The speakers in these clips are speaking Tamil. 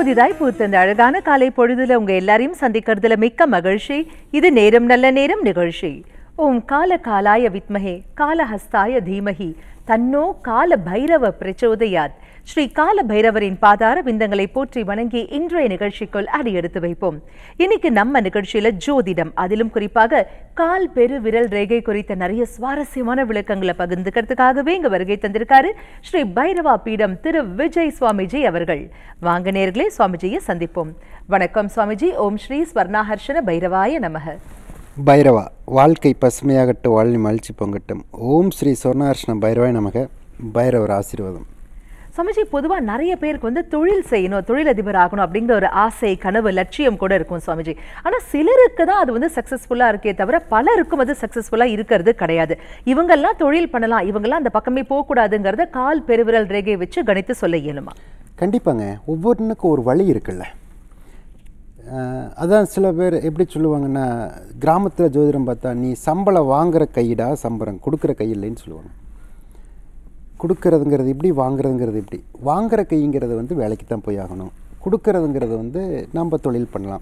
புதிதாய் பூத்த இந்த அழகான காலை பொழுதுல உங்க எல்லாரையும் சந்திக்கிறதுல மிக்க மகிழ்ச்சி இது நேரம் நல்ல நேரம் நிகழ்ச்சி ஓம் கால காலாய வித்மஹே காலஹஸ்தாய தீமஹி தன்னோ கால பைரவ பிரச்சோதயாத் ஸ்ரீ கால பைரவரின் பாதார விந்தங்களை போற்றி வணங்கி இன்றைய நிகழ்ச்சிக்குள் அடி எடுத்து வைப்போம் இன்னைக்கு நம்ம நிகழ்ச்சியில ஜோதிடம் அதிலும் குறிப்பாக கால் பெரு விரல் ரேகை குறித்த நிறைய சுவாரஸ்யமான விளக்கங்களை பகிர்ந்துக்கிறதுக்காகவே இங்க வருகை தந்திருக்காரு ஸ்ரீ பைரவா பீடம் திரு விஜய் சுவாமிஜி அவர்கள் வாங்க நேர்களே சுவாமிஜியை சந்திப்போம் வணக்கம் சுவாமிஜி ஓம் ஸ்ரீ ஸ்வர்ணாஹர்ஷன பைரவாய நமக பைரவா வாழ்க்கை பசுமையாகட்டும் வாழ்வி மகிழ்ச்சி பொங்கட்டும் ஓம் ஸ்ரீ சொர்ணார்ஷ்ணம் பைரவாய் நமக பைரவர் ஆசீர்வாதம் சுவாமிஜி பொதுவா நிறைய பேருக்கு வந்து தொழில் செய்யணும் தொழிலதிபர் ஆகணும் அப்படிங்கிற ஒரு ஆசை கனவு லட்சியம் கூட இருக்கும் சுவாமிஜி ஆனா சிலருக்கு தான் அது வந்து சக்சஸ்ஃபுல்லா இருக்கே தவிர பலருக்கும் அது சக்சஸ்ஃபுல்லா இருக்கிறது கிடையாது இவங்கெல்லாம் தொழில் பண்ணலாம் இவங்கெல்லாம் அந்த பக்கமே போகக்கூடாதுங்கிறத கால் பெருவிரல் ரேகை வச்சு கணித்து சொல்ல இயலுமா கண்டிப்பாங்க ஒவ்வொன்றுக்கும் ஒரு வழி இருக்குல்ல அஹ், அதான் சில பேர் எப்படி சொல்லுவாங்கன்னா கிராமத்தில் ஜோதிடம் பார்த்தா நீ சம்பளம் வாங்குற கையிடா சம்பளம் கொடுக்குற கையில்லைன்னு சொல்லுவாங்க கொடுக்கறதுங்கிறது இப்படி வாங்குறதுங்கிறது இப்படி வாங்குற கைங்கிறது வந்து வேலைக்கு தான் போய் ஆகணும் கொடுக்கறதுங்கிறது வந்து நம்ம தொழில் பண்ணலாம்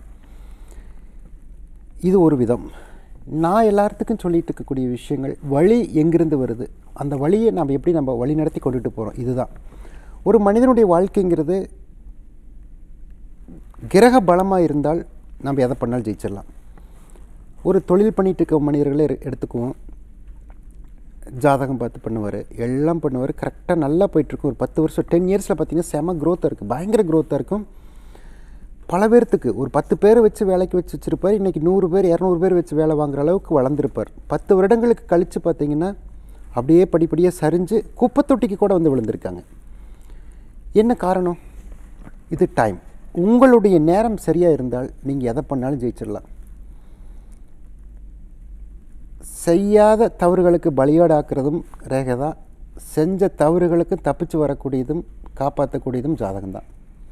இது ஒரு விதம் நான் எல்லாத்துக்கும் சொல்லிட்டு இருக்கக்கூடிய விஷயங்கள் வழி எங்கிருந்து வருது அந்த வழியை நம்ம எப்படி நம்ம வழி நடத்தி கொண்டுட்டு போகிறோம் இதுதான் ஒரு மனிதனுடைய வாழ்க்கைங்கிறது கிரக பலமாக இருந்தால் நம்ம எதை பண்ணாலும் ஜெயிச்சிடலாம் ஒரு தொழில் பண்ணிட்டு இருக்க மனிதர்களே எடு- எடுத்துக்குவோம் ஜாதகம் பார்த்து பண்ணுவார் எல்லாம் பண்ணுவார் கரெக்டாக நல்லா போயிட்டுருக்கும் ஒரு பத்து வருஷம் டென் இயர்ஸில் பார்த்தீங்கன்னா செம க்ரோத்தாக இருக்குது பயங்கர க்ரோத்தாக இருக்கும் பல பேர்த்துக்கு ஒரு பத்து பேர் வச்சு வேலைக்கு வச்சு வச்சுருப்பார் இன்றைக்கி நூறு பேர் இரநூறு பேர் வச்சு வேலை வாங்குற அளவுக்கு வளர்ந்துருப்பார் பத்து வருடங்களுக்கு கழித்து பார்த்தீங்கன்னா அப்படியே படிப்படியாக சரிஞ்சு குப்பைத்தொட்டிக்கு கூட வந்து விழுந்திருக்காங்க என்ன காரணம் இது டைம் உங்களுடைய நேரம் சரியாக இருந்தால் நீங்கள் எதை பண்ணாலும் ஜெயிச்சிடலாம் செய்யாத தவறுகளுக்கு பலியாடாக்குறதும் ரேகை தான் செஞ்ச தவறுகளுக்கு தப்பிச்சு வரக்கூடியதும் காப்பாற்றக்கூடியதும் ஜாதகம் தான்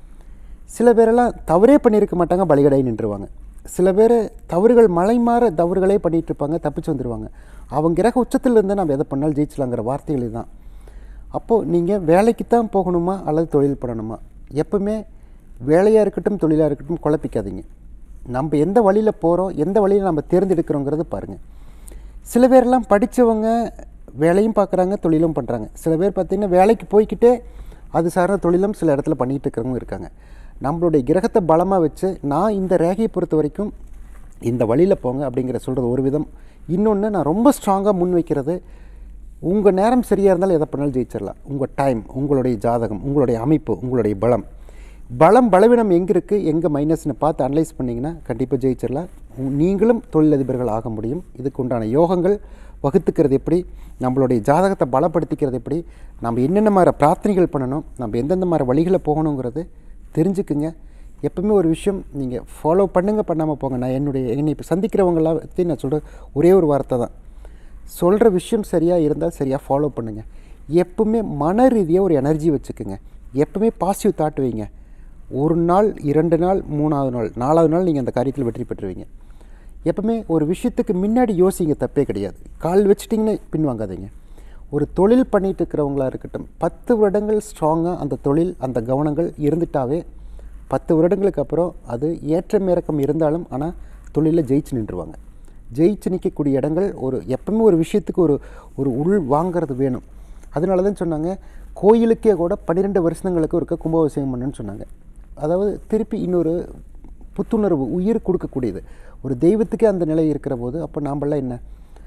சில பேரெல்லாம் தவறே பண்ணியிருக்க மாட்டாங்க பலிகடை நின்றுவாங்க சில பேர் தவறுகள் மலை மாற தவறுகளே பண்ணிட்டு இருப்பாங்க தப்பிச்சு வந்துடுவாங்க அவங்க கிரக உச்சத்தில் இருந்து நம்ம எதை பண்ணாலும் ஜெயிச்சலாங்கிற வார்த்தைகள் தான் அப்போது நீங்கள் வேலைக்கு தான் போகணுமா அல்லது தொழில் பண்ணணுமா எப்பவுமே வேலையாக இருக்கட்டும் தொழிலாக இருக்கட்டும் குழப்பிக்காதீங்க நம்ம எந்த வழியில் போகிறோம் எந்த வழியில் நம்ம தேர்ந்தெடுக்கிறோங்கிறது பாருங்கள் சில பேர்லாம் படித்தவங்க வேலையும் பார்க்குறாங்க தொழிலும் பண்ணுறாங்க சில பேர் பார்த்திங்கன்னா வேலைக்கு போய்க்கிட்டே அது சார்ந்த தொழிலும் சில இடத்துல பண்ணிகிட்டு இருக்கிறவங்க இருக்காங்க நம்மளுடைய கிரகத்தை பலமாக வச்சு நான் இந்த ரேகையை பொறுத்த வரைக்கும் இந்த வழியில் போங்க அப்படிங்கிற சொல்கிறது ஒரு விதம் இன்னொன்று நான் ரொம்ப ஸ்ட்ராங்காக முன் வைக்கிறது உங்கள் நேரம் சரியாக இருந்தாலும் எதை பண்ணாலும் ஜெயிச்சிடலாம் உங்கள் டைம் உங்களுடைய ஜாதகம் உங்களுடைய அமைப்பு உங்களுடைய பலம் பலம் பலவீனம் எங்கே இருக்குது எங்கே மைனஸ்னு பார்த்து அனலைஸ் பண்ணிங்கன்னா கண்டிப்பாக ஜெயிச்சிடலாம் உ- நீங்களும் தொழிலதிபர்கள் ஆக முடியும் இதுக்கு உண்டான யோகங்கள் வகுத்துக்கிறது எப்படி நம்மளுடைய ஜாதகத்தை பலப்படுத்திக்கிறது எப்படி நம்ம என்னென்ன மாதிரி பிரார்த்தனைகள் பண்ணணும் நம்ம எந்தெந்த மாதிரி வழிகளை போகணுங்கிறது தெரிஞ்சுக்குங்க எப்பவுமே ஒரு விஷயம் நீங்கள் ஃபாலோ பண்ணுங்க பண்ணாமல் போங்க நான் என்னுடைய என்னை இப்போ சந்திக்கிறவங்களாம் பற்றி நான் சொல்கிற ஒரே ஒரு வார்த்தை தான் சொல்கிற விஷயம் சரியாக இருந்தால் சரியாக ஃபாலோ பண்ணுங்கள் எப்பவுமே மன ரீதியாக ஒரு எனர்ஜி வச்சுக்குங்க எப்பவுமே பாசிட்டிவ் தாட் வைங்க ஒரு நாள் இரண்டு நாள் மூணாவது நாள் நாலாவது நாள் நீங்கள் அந்த காரியத்தில் வெற்றி பெற்றுவீங்க எப்பவுமே ஒரு விஷயத்துக்கு முன்னாடி யோசிங்க தப்பே கிடையாது கால் வச்சிட்டிங்கன்னா பின்வாங்காதீங்க ஒரு தொழில் பண்ணிட்டு இருக்கிறவங்களா இருக்கட்டும் பத்து வருடங்கள் ஸ்ட்ராங்காக அந்த தொழில் அந்த கவனங்கள் இருந்துட்டாவே பத்து வருடங்களுக்கு அப்புறம் அது ஏற்றம் இறக்கம் இருந்தாலும் ஆனால் தொழிலில் ஜெயிச்சு நின்றுவாங்க ஜெயிச்சு நிற்கக்கூடிய இடங்கள் ஒரு எப்பவுமே ஒரு விஷயத்துக்கு ஒரு ஒரு உள் வாங்கிறது வேணும் அதனால தான் சொன்னாங்க கோயிலுக்கே கூட பன்னிரெண்டு வருஷங்களுக்கு ஒருக்க கும்பாபிஷேகம் பண்ணுன்னு சொன்னாங்க அதாவது திருப்பி இன்னொரு புத்துணர்வு உயிர் கொடுக்கக்கூடியது ஒரு தெய்வத்துக்கே அந்த நிலை இருக்கிற போது அப்போ நாமெல்லாம் என்ன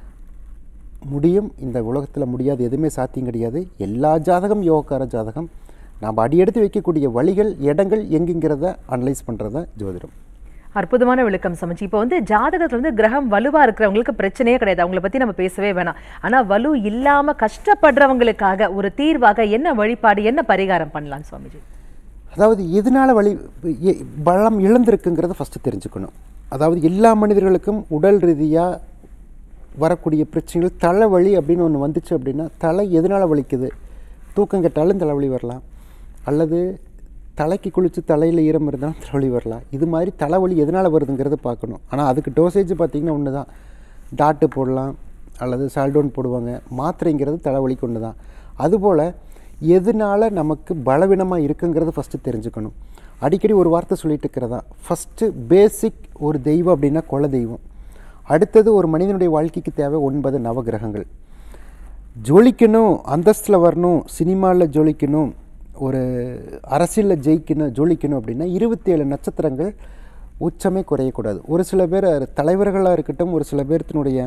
முடியும் இந்த உலகத்தில் முடியாது எதுவுமே சாத்தியம் கிடையாது எல்லா ஜாதகம் யோகக்கார ஜாதகம் நாம் அடியெடுத்து வைக்கக்கூடிய வழிகள் இடங்கள் எங்குங்கிறத அனலைஸ் பண்ணுறது தான் ஜோதிடம் அற்புதமான விளக்கம் சமைச்சு இப்போ வந்து ஜாதகத்துல வந்து கிரகம் வலுவா இருக்கிறவங்களுக்கு பிரச்சனையே கிடையாது அவங்கள பத்தி நம்ம பேசவே வேணாம் ஆனா வலு இல்லாம கஷ்டப்படுறவங்களுக்காக ஒரு தீர்வாக என்ன வழிபாடு என்ன பரிகாரம் பண்ணலாம் சுவாமிஜி அதாவது எதனால் வழி எ- பலம் இழந்திருக்குங்கிறத ஃபஸ்ட்டு தெரிஞ்சுக்கணும் அதாவது எல்லா மனிதர்களுக்கும் உடல் ரீதியாக வரக்கூடிய பிரச்சனைகள் தலைவலி அப்படின்னு ஒன்று வந்துச்சு அப்படின்னா தலை எதனால் வலிக்குது தூக்கம் கெட்டாலும் தலைவலி வரலாம் அல்லது தலைக்கு குளித்து தலையில் ஈரம் இருந்தாலும் தலைவலி வரலாம் இது மாதிரி தலைவலி எதனால் வருதுங்கிறத பார்க்கணும் ஆனால் அதுக்கு டோசேஜ் பார்த்திங்கன்னா ஒன்று தான் டாட்டு போடலாம் அல்லது சால்டோன் போடுவாங்க மாத்திரைங்கிறது தலைவலிக்கு ஒன்று தான் அதுபோல் எதனால நமக்கு பலவீனமாக இருக்குங்கிறத ஃபஸ்ட்டு தெரிஞ்சுக்கணும் அடிக்கடி ஒரு வார்த்தை சொல்லிட்டு இருக்கிறதா ஃபஸ்ட்டு பேசிக் ஒரு தெய்வம் அப்படின்னா குல தெய்வம் அடுத்தது ஒரு மனிதனுடைய வாழ்க்கைக்கு தேவை ஒன்பது நவகிரகங்கள் ஜொலிக்கணும் அந்தஸ்தில் வரணும் சினிமாவில் ஜொலிக்கணும் ஒரு அரசியலில் ஜெயிக்கணும் ஜொலிக்கணும் அப்படின்னா இருபத்தி ஏழு நட்சத்திரங்கள் உச்சமே குறையக்கூடாது ஒரு சில பேர் தலைவர்களாக இருக்கட்டும் ஒரு சில பேர்த்தினுடைய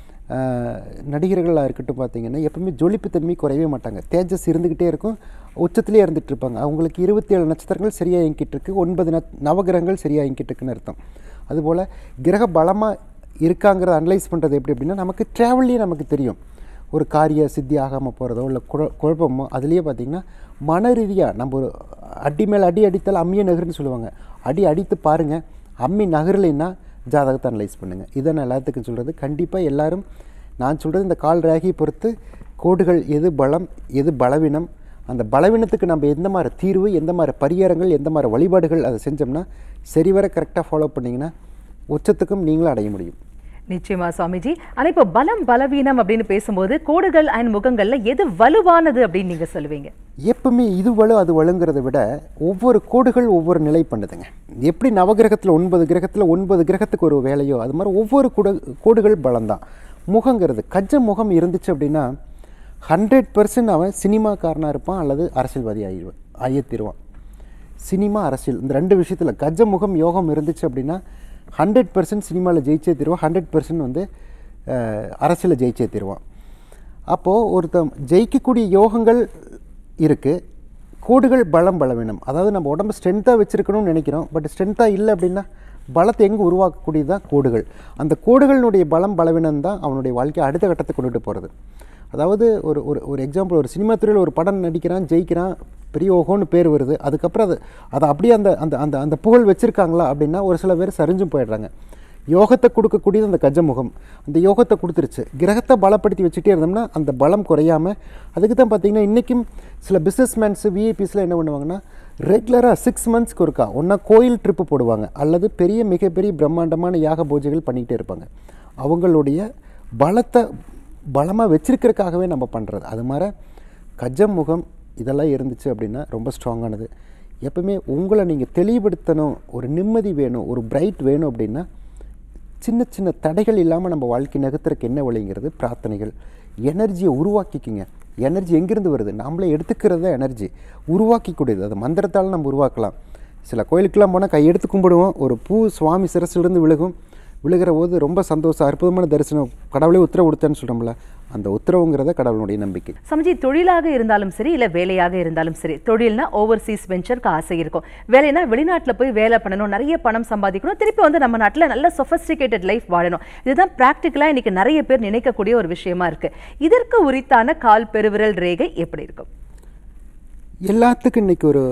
நடிகர்களாக இருக்கட்டும் பார்த்தீங்கன்னா எப்பவுமே ஜொலிப்புத்தன்மை குறையவே மாட்டாங்க தேஜஸ் இருந்துக்கிட்டே இருக்கும் உச்சத்திலே இருந்துகிட்டு இருப்பாங்க அவங்களுக்கு இருபத்தி ஏழு நட்சத்திரங்கள் சரியாக இயங்கிட்டு இருக்கு ஒன்பது நத் நவகிரகங்கள் சரியாக இயங்கிட்டு இருக்குன்னு அர்த்தம் அதுபோல் கிரக பலமாக இருக்காங்கிறத அனலைஸ் பண்ணுறது எப்படி அப்படின்னா நமக்கு ட்ராவல்லே நமக்கு தெரியும் ஒரு காரிய சித்தி ஆகாமல் போகிறதோ இல்லை குழ குழப்பமோ அதுலேயே பார்த்திங்கன்னா மன ரீதியாக நம்ம ஒரு அடி மேலே அடி அடித்தால் அம்மியை நகருன்னு சொல்லுவாங்க அடி அடித்து பாருங்கள் அம்மி நகரலைன்னா ஜாதகத்தை அனலைஸ் பண்ணுங்கள் இதை நான் எல்லாத்துக்கும் சொல்கிறது கண்டிப்பாக எல்லாரும் நான் சொல்கிறது இந்த கால் ரேகையை பொறுத்து கோடுகள் எது பலம் எது பலவீனம் அந்த பலவீனத்துக்கு நம்ம எந்த மாதிரி தீர்வு எந்த மாதிரி பரிகாரங்கள் எந்த மாதிரி வழிபாடுகள் அதை செஞ்சோம்னா சரிவர கரெக்டாக ஃபாலோ பண்ணிங்கன்னா உச்சத்துக்கும் நீங்களும் அடைய முடியும் நிச்சயமா சுவாமிஜி ஆனா இப்போ பலம் பலவீனம் அப்படின்னு பேசும்போது கோடுகள் அண்ட் முகங்கள்ல எது வலுவானது அப்படின்னு நீங்க சொல்லுவீங்க எப்பவுமே இது வலு அது வலுங்கிறத விட ஒவ்வொரு கோடுகள் ஒவ்வொரு நிலை பண்ணுதுங்க எப்படி நவகிரகத்தில் ஒன்பது கிரகத்தில் ஒன்பது கிரகத்துக்கு ஒரு வேலையோ அது மாதிரி ஒவ்வொரு கூட கோடுகள் பலம்தான் முகங்கிறது கஜ முகம் இருந்துச்சு அப்படின்னா ஹண்ட்ரட் பர்சன்ட் அவன் சினிமாக்காரனாக இருப்பான் அல்லது அரசியல்வாதி ஆகிடுவான் ஆயத்திடுவான் சினிமா அரசியல் இந்த ரெண்டு விஷயத்தில் கஜ முகம் யோகம் இருந்துச்சு அப்படின்னா ஹண்ட்ரட் பர்சன்ட் சினிமாவில் ஜெயிச்சே தருவான் ஹண்ட்ரட் பர்சன்ட் வந்து அரசியலில் ஜெயிச்சே தருவான் அப்போது ஒருத்தன் ஜெயிக்கக்கூடிய யோகங்கள் இருக்குது கோடுகள் பலம் பலவீனம் அதாவது நம்ம உடம்பு ஸ்ட்ரென்த்தாக வச்சுருக்கணும்னு நினைக்கிறோம் பட் ஸ்ட்ரென்த்தாக இல்லை அப்படின்னா பலத்தை எங்கே உருவாக்கக்கூடியது தான் கோடுகள் அந்த கோடுகளினுடைய பலம் பலவீனம் தான் அவனுடைய வாழ்க்கையை அடுத்த கட்டத்தை கொண்டுட்டு போகிறது அதாவது ஒரு ஒரு ஒரு எக்ஸாம்பிள் ஒரு சினிமா துறையில் ஒரு படம் நடிக்கிறான் ஜெயிக்கிறான் பெரிய ஓஹோன்னு பேர் வருது அதுக்கப்புறம் அது அதை அப்படியே அந்த அந்த அந்த அந்த புகழ் வச்சுருக்காங்களா அப்படின்னா ஒரு சில பேர் சரிஞ்சும் போயிடுறாங்க யோகத்தை கொடுக்கக்கூடியது அந்த கஜமுகம் அந்த யோகத்தை கொடுத்துருச்சு கிரகத்தை பலப்படுத்தி வச்சுட்டே இருந்தோம்னா அந்த பலம் குறையாமல் அதுக்கு தான் பார்த்தீங்கன்னா இன்றைக்கும் சில பிஸ்னஸ்மேன்ஸு விஐபிஸில் என்ன பண்ணுவாங்கன்னா ரெகுலராக சிக்ஸ் மந்த்ஸ்க்கு ஒருக்கா ஒன்றா கோயில் ட்ரிப்பு போடுவாங்க அல்லது பெரிய மிகப்பெரிய பிரம்மாண்டமான யாக பூஜைகள் பண்ணிக்கிட்டே இருப்பாங்க அவங்களுடைய பலத்தை பலமாக வச்சிருக்கிறதுக்காகவே நம்ம பண்ணுறது அது மாதிரி கஜம் முகம் இதெல்லாம் இருந்துச்சு அப்படின்னா ரொம்ப ஸ்ட்ராங்கானது எப்பவுமே உங்களை நீங்கள் தெளிவுபடுத்தணும் ஒரு நிம்மதி வேணும் ஒரு பிரைட் வேணும் அப்படின்னா சின்ன சின்ன தடைகள் இல்லாமல் நம்ம வாழ்க்கை நகர்த்துறதுக்கு என்ன வழிங்கிறது பிரார்த்தனைகள் எனர்ஜியை உருவாக்கிக்குங்க எனர்ஜி எங்கேருந்து வருது நாமளே எடுத்துக்கிறது தான் எனர்ஜி உருவாக்கிக்கூடியது அது மந்திரத்தால் நம்ம உருவாக்கலாம் சில கோயிலுக்கெல்லாம் போனால் கையெடுத்து கும்பிடுவோம் ஒரு பூ சுவாமி சிரசிலிருந்து விழுகும் விழுகிற போது ரொம்ப சந்தோஷம் அற்புதமான தரிசனம் கடவுளே உத்தரவு கொடுத்தேன்னு சொல்கிறோம்ல அந்த உத்தரவுங்கிறத கடவுளுடைய நம்பிக்கை சமஜி தொழிலாக இருந்தாலும் சரி இல்லை வேலையாக இருந்தாலும் சரி தொழில்னா ஓவர்சீஸ் வெஞ்சருக்கு ஆசை இருக்கும் வேலைனா வெளிநாட்டில் போய் வேலை பண்ணணும் நிறைய பணம் சம்பாதிக்கணும் திருப்பி வந்து நம்ம நாட்டில் நல்ல சொஃபஸ்டிகேட்டட் லைஃப் வாழணும் இதுதான் ப்ராக்டிக்கலாக இன்னைக்கு நிறைய பேர் நினைக்கக்கூடிய ஒரு விஷயமா இருக்கு இதற்கு உரித்தான கால் பெருவிரல் ரேகை எப்படி இருக்கும் எல்லாத்துக்கும் இன்றைக்கி ஒரு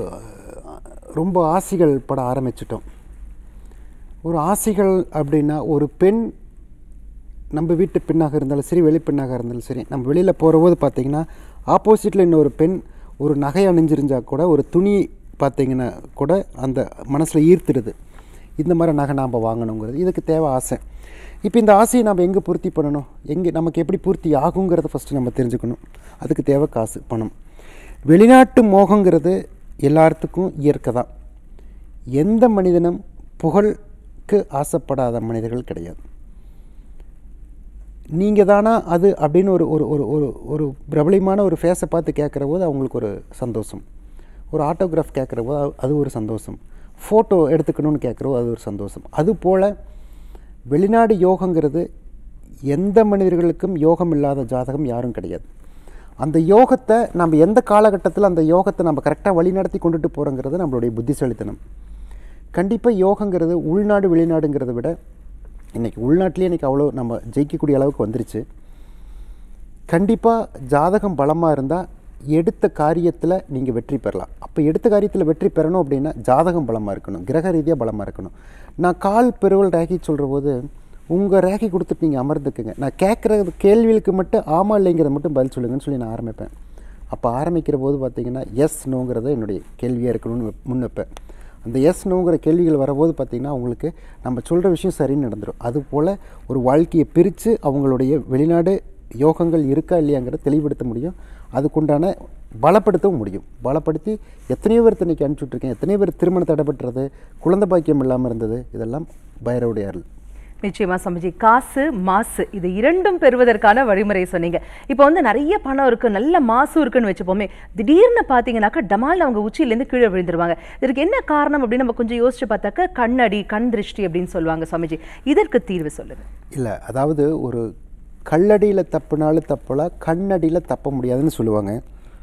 ரொம்ப ஆசைகள் பட ஆரம்பிச்சிட்டோம் ஒரு ஆசைகள் அப்படின்னா ஒரு பெண் நம்ம வீட்டு பெண்ணாக இருந்தாலும் சரி வெளி பெண்ணாக இருந்தாலும் சரி நம்ம வெளியில் போகிறபோது பார்த்திங்கன்னா ஆப்போசிட்டில் இன்னொரு பெண் ஒரு நகை அணிஞ்சிருந்தால் கூட ஒரு துணி பார்த்திங்கன்னா கூட அந்த மனசில் ஈர்த்துடுது இந்த மாதிரி நகை நாம் வாங்கணுங்கிறது இதுக்கு தேவை ஆசை இப்போ இந்த ஆசையை நம்ம எங்கே பூர்த்தி பண்ணணும் எங்கே நமக்கு எப்படி பூர்த்தி ஆகுங்கிறத ஃபஸ்ட்டு நம்ம தெரிஞ்சுக்கணும் அதுக்கு தேவை காசு பணம் வெளிநாட்டு மோகங்கிறது எல்லாத்துக்கும் இயற்கை தான் எந்த மனிதனும் புகழுக்கு ஆசைப்படாத மனிதர்கள் கிடையாது நீங்கள் தானா அது அப்படின்னு ஒரு ஒரு ஒரு ஒரு ஒரு பிரபலமான ஒரு ஃபேஸை பார்த்து கேட்குற போது அவங்களுக்கு ஒரு சந்தோஷம் ஒரு ஆட்டோகிராஃப் கேட்குற போது அது- அது ஒரு சந்தோஷம் ஃபோட்டோ எடுத்துக்கணும்னு கேட்குறோ அது ஒரு சந்தோஷம் அதுபோல் வெளிநாடு யோகங்கிறது எந்த மனிதர்களுக்கும் யோகம் இல்லாத ஜாதகம் யாரும் கிடையாது அந்த யோகத்தை நம்ம எந்த காலகட்டத்தில் அந்த யோகத்தை நம்ம கரெக்டாக வழிநடத்தி கொண்டுட்டு போகிறோங்கிறது நம்மளுடைய புத்திசாலித்தனம் கண்டிப்பாக யோகங்கிறது உள்நாடு வெளிநாடுங்கிறத விட இன்றைக்கி உள்நாட்டிலே இன்றைக்கி அவ்வளோ நம்ம ஜெயிக்கக்கூடிய அளவுக்கு வந்துருச்சு கண்டிப்பாக ஜாதகம் பலமாக இருந்தால் எடுத்த காரியத்தில் நீங்கள் வெற்றி பெறலாம் அப்போ எடுத்த காரியத்தில் வெற்றி பெறணும் அப்படின்னா ஜாதகம் பலமாக இருக்கணும் கிரக ரீதியாக பலமாக இருக்கணும் நான் கால் பெருவல் ரேகி சொல்கிற போது உங்கள் ரேகி கொடுத்துட்டு நீங்கள் அமர்ந்துக்குங்க நான் கேட்குற கேள்விகளுக்கு மட்டும் ஆமா இல்லைங்கிறத மட்டும் பதில் சொல்லுங்கன்னு சொல்லி நான் ஆரம்பிப்பேன் அப்போ ஆரம்பிக்கிற போது பார்த்தீங்கன்னா எஸ் நோங்கிறத என்னுடைய கேள்வியாக இருக்கணும்னு வைப்- முன் வைப்பேன் அந்த எஸ் நோங்கிற கேள்விகள் வரபோது பார்த்திங்கன்னா அவங்களுக்கு நம்ம சொல்கிற விஷயம் சரின்னு நடந்துடும் அதுபோல் ஒரு வாழ்க்கையை பிரித்து அவங்களுடைய வெளிநாடு யோகங்கள் இருக்கா இல்லையாங்கிறத தெளிவுபடுத்த முடியும் அதுக்குண்டான பலப்படுத்தவும் முடியும் பலப்படுத்தி எத்தனையோ பேர் தன்னைக்கு அனுப்பிச்சுட்ருக்கேன் எத்தனையோ பேர் திருமணம் தடைபட்டுறது குழந்தை பாக்கியம் இல்லாமல் இருந்தது இதெல்லாம் பைரவருடைய அருள் நிச்சயமா சமஜி காசு மாசு இது இரண்டும் பெறுவதற்கான வழிமுறை சொன்னீங்க இப்போ வந்து நிறைய பணம் இருக்கு நல்ல மாசு இருக்குன்னு வச்சுப்போமே திடீர்னு பார்த்தீங்கன்னாக்கா டமால் அவங்க உச்சியிலேருந்து கீழே விழுந்துருவாங்க இதற்கு என்ன காரணம் அப்படின்னு நம்ம கொஞ்சம் யோசிச்சு பார்த்தாக்க கண்ணடி கண் திருஷ்டி அப்படின்னு சொல்லுவாங்க சுவாமிஜி இதற்கு தீர்வு சொல்லுங்க இல்லை அதாவது ஒரு கல்லடியில் தப்புனாலும் தப்பலாம் கண்ணடியில் தப்ப முடியாதுன்னு சொல்லுவாங்க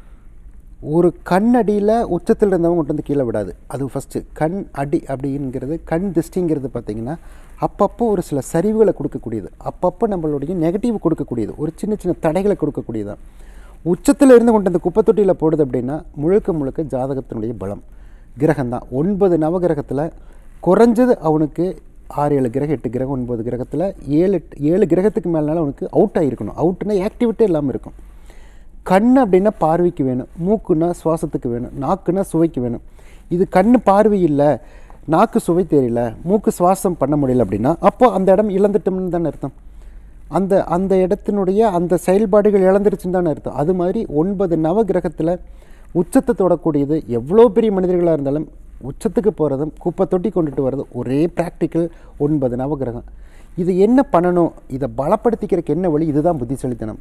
ஒரு கண்ணடியில் உச்சத்தில் இருந்தவங்க கொண்டு வந்து கீழே விடாது அது ஃபஸ்ட்டு கண் அடி அப்படிங்கிறது கண் திருஷ்டிங்கிறது பார்த்திங்கன்னா அப்பப்போ ஒரு சில சரிவுகளை கொடுக்கக்கூடியது அப்பப்போ நம்மளுடைய நெகட்டிவ் கொடுக்கக்கூடியது ஒரு சின்ன சின்ன தடைகளை கொடுக்கக்கூடியதான் உச்சத்தில் இருந்து கொண்டு அந்த குப்பை தொட்டியில் போடுது அப்படின்னா முழுக்க முழுக்க ஜாதகத்தினுடைய பலம் கிரகம்தான் ஒன்பது நவகிரகத்தில் குறைஞ்சது அவனுக்கு ஆறு ஏழு கிரகம் எட்டு கிரகம் ஒன்பது கிரகத்தில் ஏழு எட்டு ஏழு கிரகத்துக்கு மேலனாலும் அவனுக்கு அவுட் ஆகிருக்கணும் அவுட்னா ஆக்டிவிட்டே இல்லாமல் இருக்கும் கண் அப்படின்னா பார்வைக்கு வேணும் மூக்குன்னா சுவாசத்துக்கு வேணும் நாக்குன்னா சுவைக்கு வேணும் இது கண் பார்வை இல்லை நாக்கு சுவை தெரியல மூக்கு சுவாசம் பண்ண முடியல அப்படின்னா அப்போ அந்த இடம் இழந்துட்டோம்னு தானே அர்த்தம் அந்த அந்த இடத்தினுடைய அந்த செயல்பாடுகள் இழந்துருச்சுன்னு தானே அர்த்தம் அது மாதிரி ஒன்பது நவ கிரகத்தில் உச்சத்தை தொடக்கூடியது எவ்வளோ பெரிய மனிதர்களாக இருந்தாலும் உச்சத்துக்கு போகிறதும் குப்பை தொட்டி கொண்டுட்டு வர்றது ஒரே ப்ராக்டிக்கல் ஒன்பது நவகிரகம் இது என்ன பண்ணணும் இதை பலப்படுத்திக்கிறதுக்கு என்ன வழி இதுதான் புத்திசாலித்தனம்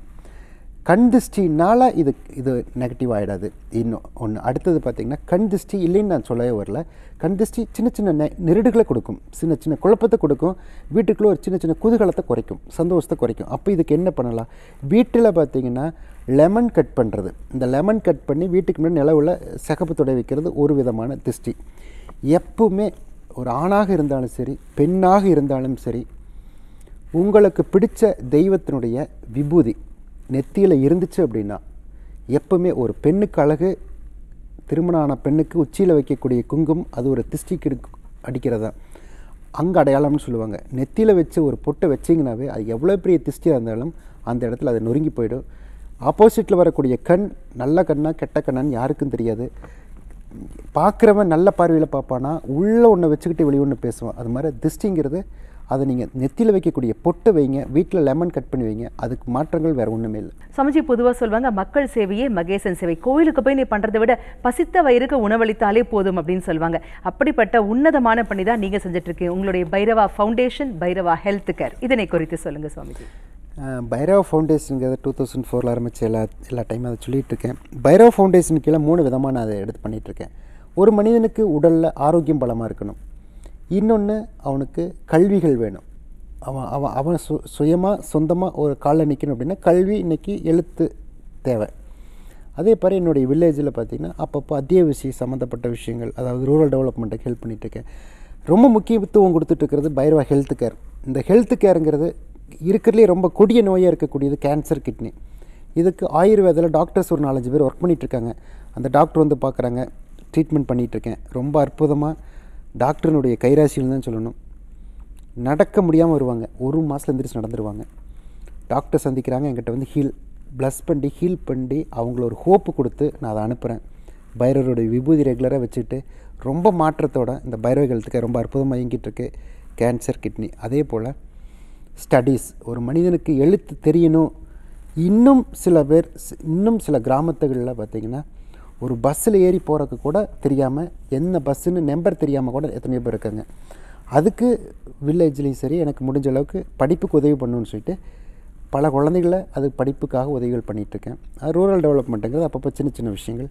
கண் திருஷ்டினால இது இது நெகட்டிவ் ஆகிடாது இன்னும் ஒன்று அடுத்தது பார்த்திங்கன்னா கண் திருஷ்டி இல்லைன்னு நான் சொல்லவே வரல கண் திருஷ்டி சின்ன சின்ன நெ நெருடுகளை கொடுக்கும் சின்ன சின்ன குழப்பத்தை கொடுக்கும் வீட்டுக்குள்ளே ஒரு சின்ன சின்ன குதூகலத்தை குறைக்கும் சந்தோஷத்தை குறைக்கும் அப்போ இதுக்கு என்ன பண்ணலாம் வீட்டில் பார்த்திங்கன்னா லெமன் கட் பண்ணுறது இந்த லெமன் கட் பண்ணி வீட்டுக்கு முன்னாடி நிலவில் சிகப்பு தொடை வைக்கிறது ஒரு விதமான திருஷ்டி எப்பவுமே ஒரு ஆணாக இருந்தாலும் சரி பெண்ணாக இருந்தாலும் சரி உங்களுக்கு பிடிச்ச தெய்வத்தினுடைய விபூதி நெத்தியில் இருந்துச்சு அப்படின்னா எப்பவுமே ஒரு பெண்ணுக்கு அழகு திருமணம் ஆன பெண்ணுக்கு உச்சியில் வைக்கக்கூடிய குங்குமம் அது ஒரு திஷ்டிக்கு இருக்கு- அடிக்கிறதா அங்கே அடையாளம்னு சொல்லுவாங்க நெத்தியில் வச்சு ஒரு பொட்டை வச்சிங்கனாவே அது எவ்வளோ பெரிய திஷ்டியாக இருந்தாலும் அந்த இடத்துல அது நொறுங்கி போயிடும் ஆப்போசிட்டில் வரக்கூடிய கண் நல்ல கண்ணா கெட்ட கண்ணான்னு யாருக்கும் தெரியாது பார்க்குறவன் நல்ல பார்வையில் பார்ப்பானா உள்ளே ஒன்றை வச்சுக்கிட்டு வெளியே ஒன்று பேசுவான் அது மாதிரி திருஷ்டிங்கிறது அதை நீங்கள் நெத்தியில் வைக்கக்கூடிய பொட்டு வைங்க வீட்டில் லெமன் கட் பண்ணி வைங்க அதுக்கு மாற்றங்கள் வேறு ஒன்றுமே இல்லை சமஜி பொதுவா சொல்லுவாங்க மக்கள் சேவையே மகேசன் சேவை கோயிலுக்கு போய் நீ பண்றதை விட பசித்த வயிறுக்கு உணவளித்தாலே போதும் அப்படின்னு சொல்லுவாங்க அப்படிப்பட்ட உன்னதமான பணி தான் நீங்க செஞ்சுட்டு இருக்கீங்க உங்களுடைய Bhairava foundation Bhairava health care இதனை குறித்து சொல்லுங்க சுவாமிஜி அஹ், பைரவ ஃபவுண்டேஷனுங்கிறத டூ தௌசண்ட் ஃபோரில் ஆரம்பித்து எல்லா எல்லா டைமும் அதை சொல்லிட்டு இருக்கேன் பைரவ ஃபவுண்டேஷன் கீழே மூணு விதமாக நான் அதை எடுத்து பண்ணிகிட்ருக்கேன் ஒரு மனிதனுக்கு உடலில் ஆரோக்கியம் பலமாக இருக்கணும் இன்னொன்று அவனுக்கு கல்விகள் வேணும் அவன் அவன் அவன் சு சுயமாக சொந்தமாக ஒரு காலில் நிற்கணும் அப்படின்னா கல்வி இன்னைக்கு எழுத்து தேவை அதே மாதிரி என்னுடைய வில்லேஜில் பார்த்தீங்கன்னா அப்பப்போ அத்தியாவசிய சம்மந்தப்பட்ட விஷயங்கள் அதாவது ரூரல் டெவலப்மெண்ட்டுக்கு ஹெல்ப் பண்ணிகிட்ருக்கேன் ரொம்ப முக்கியத்துவம் கொடுத்துட்டு இருக்கிறது பைரவா ஹெல்த் கேர் இந்த ஹெல்த் கேருங்கிறது இருக்கிறதுலே ரொம்ப கொடிய நோயாக இருக்கக்கூடியது கேன்சர் கிட்னி இதுக்கு ஆயுர்வேதில் டாக்டர்ஸ் ஒரு நாலஞ்சு பேர் ஒர்க் பண்ணிகிட்ருக்காங்க அந்த டாக்டர் வந்து பார்க்குறாங்க ட்ரீட்மெண்ட் பண்ணிகிட்ருக்கேன் ரொம்ப அற்புதமாக டாக்டரினுடைய கைராசியில் தான் சொல்லணும் நடக்க முடியாமல் வருவாங்க ஒரு மாதத்துல எந்திரிச்சு நடந்துருவாங்க டாக்டர் சந்திக்கிறாங்க என்கிட்ட வந்து ஹீல் ப்ளஸ் பண்ணி ஹீல் பண்ணி அவங்கள ஒரு ஹோப்பு கொடுத்து நான் அதை அனுப்புகிறேன் பைரவருடைய விபூதி ரெகுலராக வச்சுட்டு ரொம்ப மாற்றத்தோட இந்த பைரவ ஹெல்த்துக்கு ரொம்ப அற்புதமாக இயங்கிட்டு இருக்கு கேன்சர் கிட்னி அதே போல் ஸ்டடீஸ் ஒரு மனிதனுக்கு எழுத்து தெரியணும் இன்னும் சில பேர் சி- இன்னும் சில கிராமத்துகளில் பார்த்திங்கன்னா ஒரு பஸ்ஸில் ஏறி போகிறதுக்கு கூட தெரியாமல் என்ன பஸ்ஸுன்னு நம்பர் தெரியாமல் கூட எத்தனையோ பேர் இருக்காங்க அதுக்கு வில்லேஜ்லேயும் சரி எனக்கு முடிஞ்ச அளவுக்கு படிப்புக்கு உதவி பண்ணணும்னு சொல்லிட்டு பல குழந்தைகளை அது படிப்புக்காக உதவிகள் பண்ணிகிட்ருக்கேன் அது ரூரல் டெவலப்மெண்ட்டுங்கிறது அப்பப்போ சின்ன சின்ன விஷயங்கள்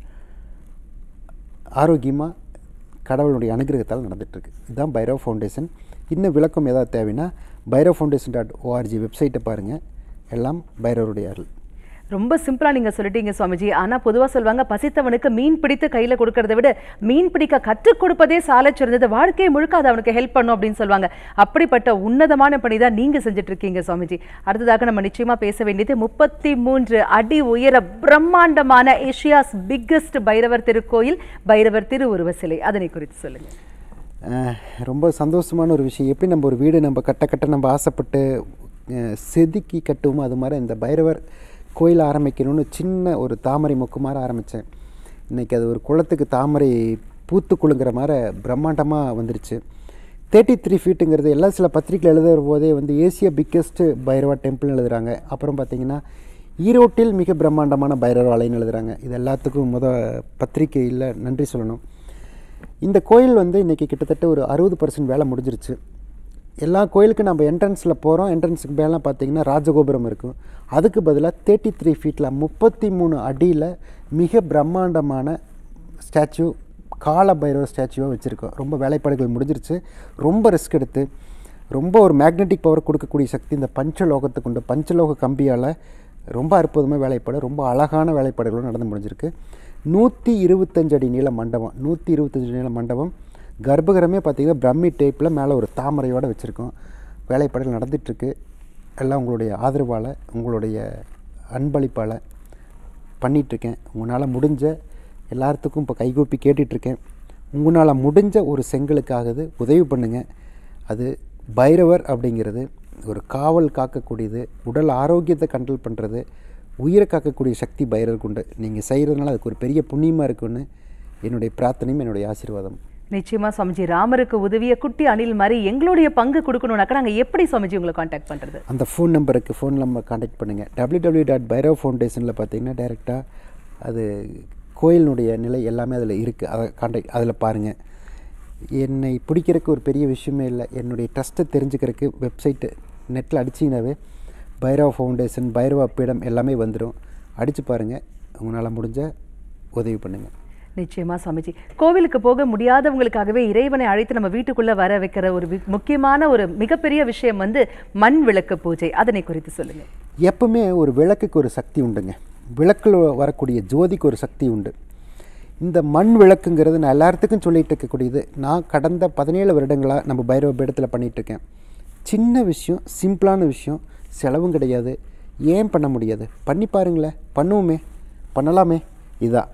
ஆரோக்கியமாக கடவுளுடைய அனுகிரகத்தால் நடந்துகிட்ருக்கு இதுதான் பைரவ் ஃபவுண்டேஷன் இன்னும் விளக்கம் ஏதாவது தேவைன்னா பைரவ் ஃபவுண்டேஷன் டாட் ஓஆர்ஜி வெப்சைட்டை பாருங்கள் எல்லாம் பைரவருடைய அருள் ரொம்ப சிம்பிளா நீங்க சொல்லிட்டீங்க சுவாமிஜி ஆனா பொதுவா சொல்லுவாங்க பசித்தவனுக்கு மீன் பிடித்து கையில கொடுக்கறதை விட மீன் பிடிக்க கற்றுக் கொடுப்பதே சாலச் சிறந்தது வாழ்க்கை முழுக்க அது அவனுக்கு ஹெல்ப் பண்ணும் அப்படின்னு சொல்லுவாங்க அப்படிப்பட்ட உன்னதமான பணி தான் நீங்க செஞ்சுட்டு இருக்கீங்க சுவாமிஜி அடுத்ததாக நம்ம நிச்சயமா பேச வேண்டியது முப்பத்தி மூன்று அடி உயர பிரம்மாண்டமான ஏஷியாஸ் பிக்கஸ்ட் பைரவர் திருக்கோயில் பைரவர் திருவுருவ சிலை அதனை குறித்து சொல்லுங்க அஹ், ரொம்ப சந்தோஷமான ஒரு விஷயம் எப்படி நம்ம ஒரு வீடு நம்ம கட்ட கட்ட நம்ம ஆசைப்பட்டு அஹ், செதுக்கி கட்டுவோமோ அது மாதிரி இந்த பைரவர் கோயில் ஆரம்பிக்கணும்னு சின்ன ஒரு தாமரை மொக்கு மாதிரி ஆரம்பித்தேன் இன்றைக்கி அது ஒரு குளத்துக்கு தாமரை பூத்து குலுங்குற மாதிரி பிரம்மாண்டமாக வந்துருச்சு தேர்ட்டி த்ரீ ஃபீட்டுங்கிறது எல்லாம் சில பத்திரிக்கையில் எழுதுகிற போதே வந்து ஏசியா பிக்கெஸ்ட் பைரவா டெம்பிள்னு எழுதுறாங்க அப்புறம் பார்த்தீங்கன்னா ஈரோட்டில் மிக பிரம்மாண்டமான பைரவ ஆலயம்னு எழுதுறாங்க இது எல்லாத்துக்கும் முத பத்திரிக்கையில் நன்றி சொல்லணும் இந்த கோயில் வந்து இன்றைக்கி கிட்டத்தட்ட ஒரு அறுபது பர்சன்ட் வேலை முடிஞ்சிருச்சு எல்லா கோயிலுக்கும் நம்ம என்ட்ரன்ஸில் போகிறோம் என்ட்ரன்ஸுக்கு மேலே பார்த்தீங்கன்னா ராஜகோபுரம் இருக்கும் அதுக்கு பதிலாக தேர்ட்டி த்ரீ ஃபீட்டில் முப்பத்தி மூணு அடியில் மிக பிரம்மாண்டமான ஸ்டாச்சு கால பைரவர் ஸ்டாச்சுவாக வச்சுருக்கோம் ரொம்ப வேலைப்பாடுகள் முடிஞ்சிருச்சு ரொம்ப ரிஸ்க் எடுத்து ரொம்ப ஒரு மேக்னெட்டிக் பவர் கொடுக்கக்கூடிய சக்தி இந்த பஞ்சலோகத்துக்கு உண்டு பஞ்சலோக கம்பியால் ரொம்ப அற்புதமாக வேலைப்பாடு ரொம்ப அழகான வேலைப்பாடுகளும் நடந்து முடிஞ்சிருக்கு நூற்றி இருபத்தஞ்சு அடி நீள மண்டபம் நூற்றி இருபத்தஞ்சு அடி நீள மண்டபம் கர்ப்பகிரமே பார்த்திங்கன்னா பிரம்மி டேப்பில் மேலே ஒரு தாமரையோடு வச்சுருக்கோம் வேலைப்பாடுகள் நடந்துகிட்ருக்கு எல்லாம் உங்களுடைய ஆதரவால் உங்களுடைய அன்பளிப்பால் பண்ணிகிட்ருக்கேன் உங்களால் முடிஞ்ச எல்லாத்துக்கும் இப்போ கைகூப்பி கேட்டுட்ருக்கேன் உங்களால் முடிஞ்ச ஒரு செங்கலுக்காகது உதவி பண்ணுங்கள் அது பைரவர் அப்படிங்கிறது ஒரு காவல் காக்கக்கூடியது உடல் ஆரோக்கியத்தை கண்ட்ரோல் பண்ணுறது உயிரை காக்கக்கூடிய சக்தி பைரவருக்கு உண்டு நீங்கள் செய்கிறதுனால அதுக்கு ஒரு பெரிய புண்ணியமாக இருக்குன்னு என்னுடைய பிரார்த்தனையும் என்னுடைய ஆசீர்வாதம் நிச்சயமா சுவாமிஜி ராமருக்கு உதவிய குட்டி அணில் மாதிரி எங்களுடைய பங்கு கொடுக்கணும்னாக்கா நாங்க எப்படி சுவாமிஜி உங்களை காண்டாக்ட் பண்றது அந்த ஃபோன் நம்பருக்கு ஃபோன் நம்பர் காண்டாக்ட் பண்ணுங்கள் டபிள்யூ டபிள்யூ டாட் பைரவ் ஃபவுண்டேஷனில் பார்த்தீங்கன்னா டைரெக்டாக அது கோயிலினுடைய நிலை எல்லாமே அதில் இருக்குது அதை காண்டாக்ட் அதில் பாருங்கள் என்னை பிடிக்கிறதுக்கு ஒரு பெரிய விஷயமே இல்லை என்னுடைய ட்ரஸ்ட்டை தெரிஞ்சுக்கிறதுக்கு வெப்சைட்டு நெட்டில் அடிச்சிங்கனாவே பைரவ ஃபவுண்டேஷன் பைரவ பீடம் எல்லாமே வந்துடும் அடித்து பாருங்கள் உங்களால் முடிஞ்ச உதவி பண்ணுங்கள் நிச்சயமா சுவாமிஜி கோவிலுக்கு போக முடியாதவங்களுக்காகவே இறைவனை அழைத்து நம்ம வீட்டுக்குள்ள வர வைக்கிற ஒரு வி- முக்கியமான ஒரு மிகப்பெரிய விஷயம் வந்து மண் விளக்கு பூஜை அதனை குறித்து சொல்லுங்க எப்பவுமே ஒரு விளக்குக்கு ஒரு சக்தி உண்டுங்க விளக்கில் வரக்கூடிய ஜோதிக்கு ஒரு சக்தி உண்டு இந்த மண் விளக்குங்கிறது நான் எல்லாத்துக்கும் சொல்லிட்டு இருக்கக்கூடியது நான் கடந்த பதினேழு வருடங்களாக நம்ம பைரவ பீடத்தில் பண்ணிட்டு இருக்கேன் சின்ன விஷயம் சிம்பிளான விஷயம் செலவும் கிடையாது ஏன் பண்ண முடியாது பண்ணி பாருங்களேன் பண்ணுவோமே பண்ணலாமே இதான்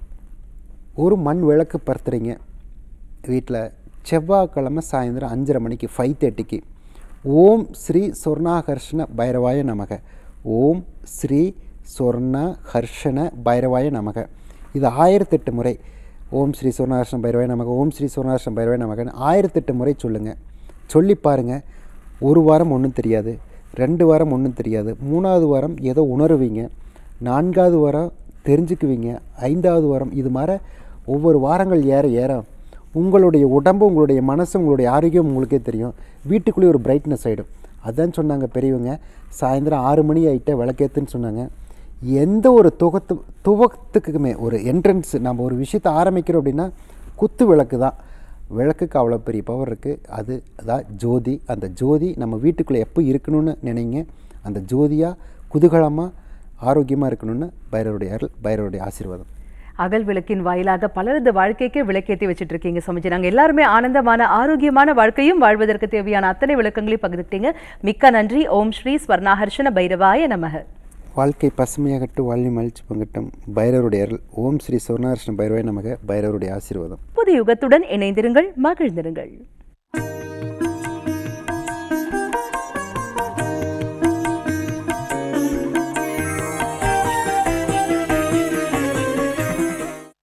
ஒரு மண் விளக்கு பருத்துறீங்க வீட்டில் செவ்வாய்க்கிழமை சாயந்தரம் அஞ்சரை மணிக்கு ஃபைவ் தேர்ட்டிக்கு ஓம் ஸ்ரீ சொர்ணாகர்ஷண பைரவாய நமக ஓம் ஸ்ரீ சொர்ணஹர்ஷண பைரவாய நமக இது ஆயிரத்தெட்டு முறை ஓம் ஸ்ரீ சொர்ணாகர்ஷண பைரவாய நமக ஓம் ஸ்ரீ சொர்ணாகர்ஷண பைரவாய நமகன்னு ஆயிரத்தெட்டு முறை சொல்லுங்கள் சொல்லி பாருங்கள் ஒரு வாரம் ஒன்றும் தெரியாது ரெண்டு வாரம் ஒன்றும் தெரியாது மூணாவது வாரம் ஏதோ உணருவீங்க நான்காவது வாரம் தெரிஞ்சுக்குவீங்க ஐந்தாவது வாரம் இது மாதிரி ஒவ்வொரு வாரங்கள் ஏற ஏற உங்களுடைய உடம்பு உங்களுடைய மனசு உங்களுடைய ஆரோக்கியம் உங்களுக்கே தெரியும் வீட்டுக்குள்ளேயே ஒரு பிரைட்னஸ் ஆகிடும் அதான் சொன்னாங்க பெரியவங்க சாயந்தரம் ஆறு மணி ஆகிட்ட விளக்கேத்துன்னு சொன்னாங்க எந்த ஒரு துகத்து துவக்கத்துக்குமே ஒரு என்ட்ரன்ஸ் நம்ம ஒரு விஷயத்தை ஆரம்பிக்கிறோம் அப்படின்னா குத்து விளக்கு தான் விளக்குக்கு அவ்வளோ பெரிய பவர் இருக்குது அது அதான் ஜோதி அந்த ஜோதி நம்ம வீட்டுக்குள்ளே எப்போ இருக்கணும்னு நினைங்க அந்த ஜோதியாக குதூகலமாக ஆரோக்கியமாக இருக்கணும்னு பைரவருடைய அருள் பைரவருடைய ஆசீர்வாதம் அகல் விளக்கின் வாயிலாக பலரது வாழ்க்கைக்கே விளக்கேற்றி வச்சிட்டு இருக்கீங்க சுவாமிஜி நாங்க எல்லாருமே ஆனந்தமான ஆரோக்கியமான வாழ்க்கையும் வாழ்வதற்கு தேவையான அத்தனை விளக்கங்களையும் பகிர்ந்துட்டீங்க மிக்க நன்றி ஓம் ஸ்ரீ ஸ்வர்ணாஹர்ஷன பைரவாய நமக வாழ்க்கை பசுமையாகட்டும் வாழ்வி மகிழ்ச்சி பங்கட்டும் பைரவருடைய அருள் ஓம் ஸ்ரீ சொர்ணார்ஷ்ண பைரவாய் நமக பைரவருடைய ஆசீர்வாதம் புது யுகத்துடன் இணைந்திருங்கள் மகிழ்ந்திருங்கள்